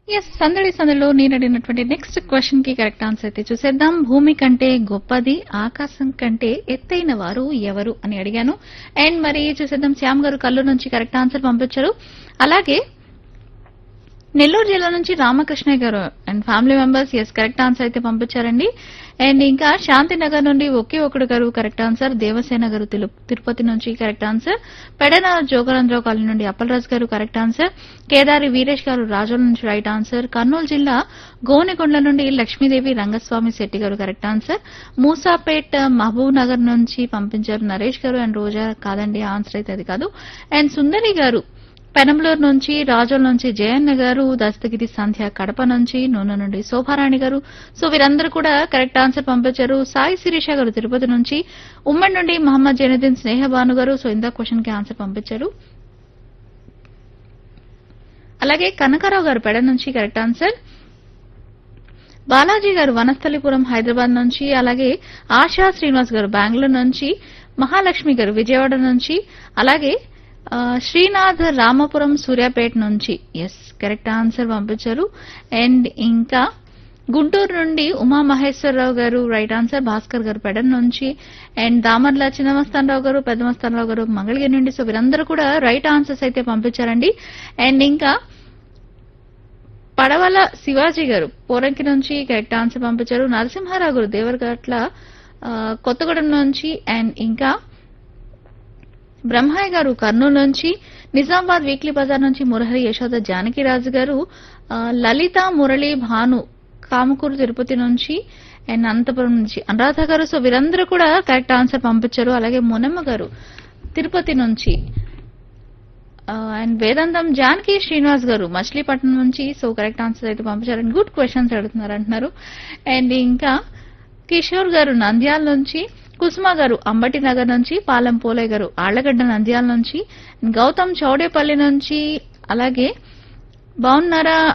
yes సందడి సందడిలో నేను అడిగినటువంటి నెక్స్ట్ క్వశ్చన్ కి కరెక్ట్ ఆన్సర్ అయితే చూసేద్దాం భూమి కంటే గొప్పది ఆకాశం కంటే ఎత్తైన వారు ఎవరు అని అడిగాను అండ్ మరి చూసేద్దాం శ్యామ్ గారు కల్లు నుంచి కరెక్ట్ ఆన్సర్ పంపించారు అలాగే నెల్లూరు జిల్లా నుంచి Ramakrishnaiah garu and family members yes correct answer అయితే పంపించారండి అండ్ ఇంకా శాంతినగర్ నుండి ఒకే ఒకడు గారు కరెక్ట్ ఆన్సర్ దేవసేన గారు తిలు- తిరుపతి నుంచి correct answer Pedana Jogarandrao colony నుండి అప్పలరాజు గారు కరెక్ట్ ఆన్సర్ కేదారి వీరేష్ గారు రాజోల నుంచి రైట్ ఆన్సర్ కర్నూలు జిల్లా గోనెకొండ నుండి Lakshmidevi Rangaswamy Shetty garu correct answer Musapet Mahabubnagar నుంచి పంపించారు నరేష్ గారు అండ్ రోజా కాదండి ఆన్సర్ అయితే అది కాదు అండ్ సుందరి గారు పెనంలూరు నుంచి రాజోల్ నుంచి జయన్న గారు దస్తగిరి సంధ్య కడప నుంచి నూనె నుండి శోభారాణి గారు సో వీరందరూ కూడా కరెక్ట్ ఆన్సర్ పంపించారు సాయి శిరీష గారు తిరుపతి నుంచి ఉమ్మడి నుండి మహమ్మద్ జైనుద్దీన్ స్నేహబాను గారు సో ఇందా క్వశ్చన్ కి ఆన్సర్ పంపించారు అలాగే కనకారావు గారు పెడ నుంచి కరెక్ట్ ఆన్సర్ బాలాజీ గారు వనస్థలిపురం హైదరాబాద్ నుంచి అలాగే ఆశా శ్రీనివాస్ గారు బెంగళూరు నుంచి మహాలక్ష్మి గారు విజయవాడ నుంచి అలాగే ఆ, శ్రీనాథ్ రామపురం సూర్యాపేట నుంచి ఎస్ కరెక్ట్ ఆన్సర్ పంపించారు అండ్ ఇంకా గుంటూరు నుండి ఉమా మహేశ్వరరావు గారు రైట్ ఆన్సర్ భాస్కర్ గారు పెడన్ నుంచి అండ్ దామర్ల చిన్నమస్తానరావు గారు పెద్దమస్తానరావు గారు మంగళగిరి నుండి సో వీరందరూ కూడా రైట్ ఆన్సర్స్ అయితే పంపించారండి అండ్ ఇంకా పడవల శివాజీ గారు పోరంకి నుంచి కరెక్ట్ ఆన్సర్ పంపించారు నరసింహారావు గారు దేవరగట్ల ఆ, కొత్తగూడెం నుంచి అండ్ ఇంకా బ్రహ్మయ్య గారు కర్నూలు నుంచి నిజామాబాద్ వీక్లీ బజార్ నుంచి మురహరి యశోద జానకిరాజు గారు ఆ, లలిత మురళి భాను కామకూరు తిరుపతి నుంచి అండ్ అనంతపురం నుంచి అనురాధ గారు సో వీరందరూ కూడా కరెక్ట్ ఆన్సర్ పంపించారు అలాగే మునమ్మ గారు తిరుపతి నుంచి అండ్ వేదాంతం జానకి శ్రీనివాస్ గారు మచిలీపట్నం నుంచి సో కరెక్ట్ ఆన్సర్ అయితే పంపించారు అండ్ గుడ్ క్వశ్చన్స్ అడుగుతున్నారు అంటున్నారు అండ్ ఇంకా కిషోర్ గారు నంద్యాల నుంచి కుసుమ గారు అంబటి నగర్ నుంచి పాలెం పోలే గారు ఆళ్లగడ్డ నంద్యాల నుంచి గౌతమ్ చౌడేపల్లి నుంచి అలాగే బాగున్నారా